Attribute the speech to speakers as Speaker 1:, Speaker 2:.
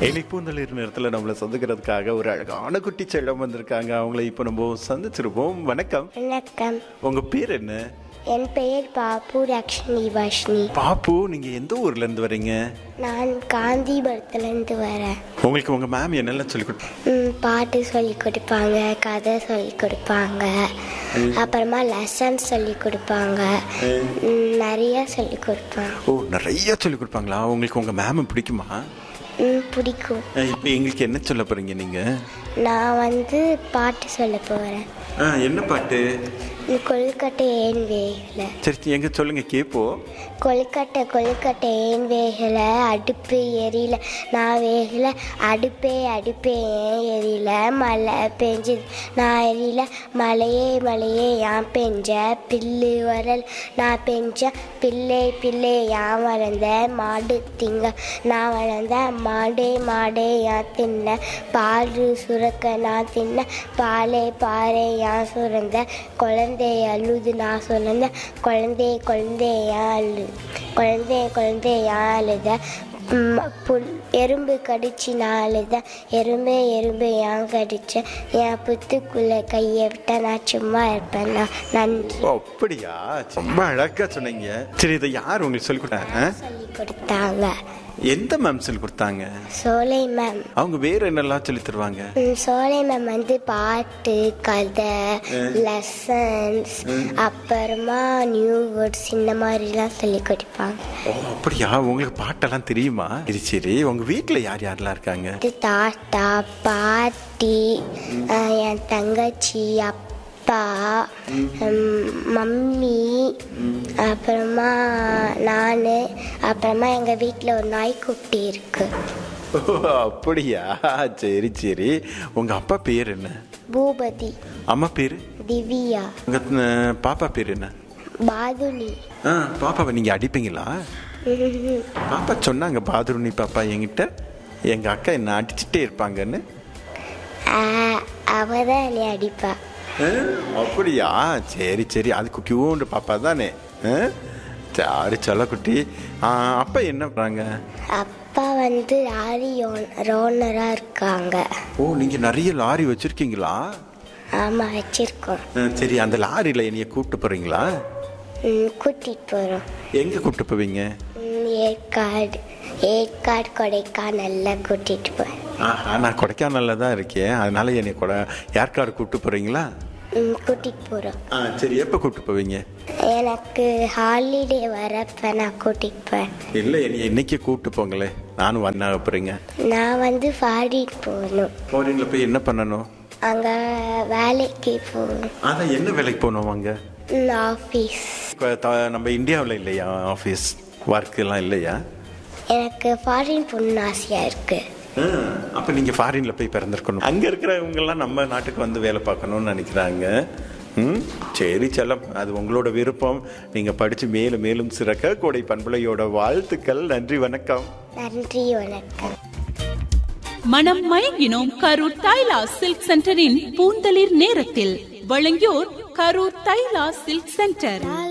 Speaker 1: இணைப்பூந்தளிர் நேரத்தில் நம்மளை சந்திக்கிறதுக்காக ஒரு அழகான குட்டி செல்லம் வந்திருக்காங்க அவங்கள இப்போ நம்ம சந்திச்சிருப்போம் வணக்கம்
Speaker 2: வணக்கம்
Speaker 1: உங்க பேர் என்ன
Speaker 2: என் பெயர் பாபு ரக்ஷினி வாஷ்னி
Speaker 1: பாப்பு நீங்க எந்த ஊர்ல இருந்து வரீங்க
Speaker 2: நான் காந்திபுரத்துலேருந்து வரேன்
Speaker 1: உங்களுக்கு உங்க மேம் என்னெல்லாம் சொல்லி கொடுப்பாங்க
Speaker 2: ம், பாட்டு சொல்லி கொடுப்பாங்க கதை சொல்லி கொடுப்பாங்க அப்புறமா லெசன் சொல்லி கொடுப்பாங்க ம், நிறைய சொல்லி கொடுப்பாங்க
Speaker 1: ஓ நிறைய சொல்லி கொடுப்பாங்களா உங்களுக்கு உங்க மேம் பிடிக்குமா
Speaker 2: ம், பிடிக்கும்
Speaker 1: இப்போ எங்களுக்கு என்ன சொல்ல போறீங்க நீங்க
Speaker 2: நான் வந்து பாட்டு சொல்ல போகிறேன்
Speaker 1: ஆ, என்ன பாட்டு
Speaker 2: கொழுக்கட்டை ஏன் வேகலை
Speaker 1: சரி எங்க சொல்லுங்க கேப்போம்
Speaker 2: கொழுக்கட்டை கொழுக்கட்டை ஏன் வேகல அடுப்பு எரியல நான் வேகல அடுப்பே அடுப்பே ஏன் எரியல மழை பெஞ்சுது நான் எரியல மழையே மழையே ஏன் பெஞ்ச பில்லு வரல் நான் பெஞ்ச பிள்ளை பிள்ளை ஏன் வளர்ந்த மாடு திங்க நான் வளர்ந்த மாடே மாடே ஏன் தின்ன பால் சுரக்க நான் தின்ன பாலே பாறை ஏன் சுரந்த குழந்தை அழுது நான் சுரந்த குழந்தை குழந்தை ஏன் அழு குழந்தை குழந்தை ஏன் அழுத ம், புல் எறும்பு கடிச்சு நான் அழுத எறும்பே எறும்பு ஏன் கடிச்ச என் புத்துக்குள்ள கையை விட்டா நான் சும்மா இருப்பேன் நான் நன்றி
Speaker 1: ஓ, அப்படியா ரொம்ப அழகா சொன்னீங்க சரி இதை யார் உங்களுக்கு சொல்லி கொடுத்தாங்க
Speaker 2: சொல்லி கொடுத்தாங்க
Speaker 1: எந்த மேம் சொல்லி கொடுத்தாங்க
Speaker 2: சோலை மேம்
Speaker 1: அவங்க வேற என்னெல்லாம் சொல்லி தருவாங்க
Speaker 2: ம், சோலை மேம் வந்து பாட்டு கதை லெசன்ஸ் அப்புறமா நியூ வேர்ட்ஸ் இந்த மாதிரிலாம் சொல்லி கொடுப்பாங்க
Speaker 1: ஓ அப்படியா உங்களுக்கு பாட்டெல்லாம் தெரியுமா சரி சரி உங்க வீட்ல யார் யாரெல்லாம் இருக்காங்க
Speaker 2: இது தாத்தா பாட்டி அஹ், என் தங்கச்சி அப்பா ம், மம்மி அப்புறமா நான் அப்புறமா எங்கள் வீட்டில் ஒரு நாய்க்குட்டி இருக்கு
Speaker 1: ஓ அப்படியா சரி சரி உங்க அப்பா பேர் என்ன
Speaker 2: பூபதி
Speaker 1: அம்மா பேரு
Speaker 2: திவ்யா
Speaker 1: உங்க அஹ், பாப்பா பேர் என்ன
Speaker 2: பாதுனி
Speaker 1: ஆ பாப்பாவை நீங்க அடிப்பீங்களா
Speaker 2: ம்ஹும்.
Speaker 1: பாப்பா சொன்னாங்க பாதுருணி பாப்பா என்கிட்ட எங்க அக்கா என்ன அடிச்சுட்டே இருப்பாங்கன்னு
Speaker 2: ஆ, அவ தான் என்னை அடிப்பா
Speaker 1: ஆ, அப்படியா சரி சரி அது குட்டியோண்டு பாப்பா தானே ஆ? சரி சொல்ல குட்டி ஆ, அப்பா என்ன பண்றாங்க
Speaker 2: அப்பா வந்து லாரி ரோனராக இருக்காங்க
Speaker 1: ஓ நீங்க நிறைய லாரி வச்சிருக்கீங்களா
Speaker 2: ஆமாம் வச்சுருக்கோம்
Speaker 1: ஆ, சரி அந்த லாரியில என்னைய கூப்பிட்டு போறீங்களா
Speaker 2: கூட்டிகிட்டு போகிறோம்
Speaker 1: எங்க கூப்பிட்டு போவீங்க
Speaker 2: ஏற்காடு ஏற்காடு கொடைக்கானல்லாம் கூட்டிகிட்டு போகிறேன்
Speaker 1: ஆஹா நான் கொடைக்கானல்ல தான் இருக்கேன் அதனால என்னை கொடை ஏற்காடு கூப்பிட்டு போறீங்களா
Speaker 2: கூட்டிகிட்டு போகிறோம்
Speaker 1: ஆ சரி எப்போ கூப்பிட்டு போவீங்க
Speaker 2: எனக்கு ஹாலிடே வரப்ப நான் கூட்டிகிட்டு போவேன்
Speaker 1: இல்லை என்னை இன்னைக்கே கூப்பிட்டு போங்களே நானும் வந்தா போறீங்க
Speaker 2: நான் வந்து ஃபாரின் போகணும்
Speaker 1: ஃபாரின்ல போய் என்ன பண்ணணும்
Speaker 2: அங்கே வேலைக்கு போகணும்
Speaker 1: அதான் என்ன வேலைக்கு போகணும் அங்க
Speaker 2: ஆஃபீஸ்
Speaker 1: இப்ப த- நம்ம இந்தியாவில் இல்லையா ஆஃபீஸ் ஒர்க் எல்லாம் இல்லையா
Speaker 2: எனக்கு ஃபாரின் போகணுன்னு ஆசையாக இருக்குது
Speaker 1: ஆ, அப்ப நீங்க ஃபாரின்ல போய் பிறந்திருக்கணும் அங்க இருக்கிறவங்க எல்லாம் நம்ம நாட்டுக்கு வந்து வேலை பார்க்கணும்னு நினைக்கிறாங்க ம் சரி செல்லம் அது உங்களோட விருப்பம் நீங்க படிச்சு மேலும் மேலும் சிறக்க கோடை பண்புலையோட வாழ்த்துக்கள் நன்றி வணக்கம்
Speaker 2: நன்றி வணக்கம்
Speaker 3: மனம் மயங்கினோம் கரூர் தைலா சில்க் சென்டரின் பூந்தளிர் நேரத்தில் வழங்கியோர் கரூர் தைலா சில்க் சென்டர்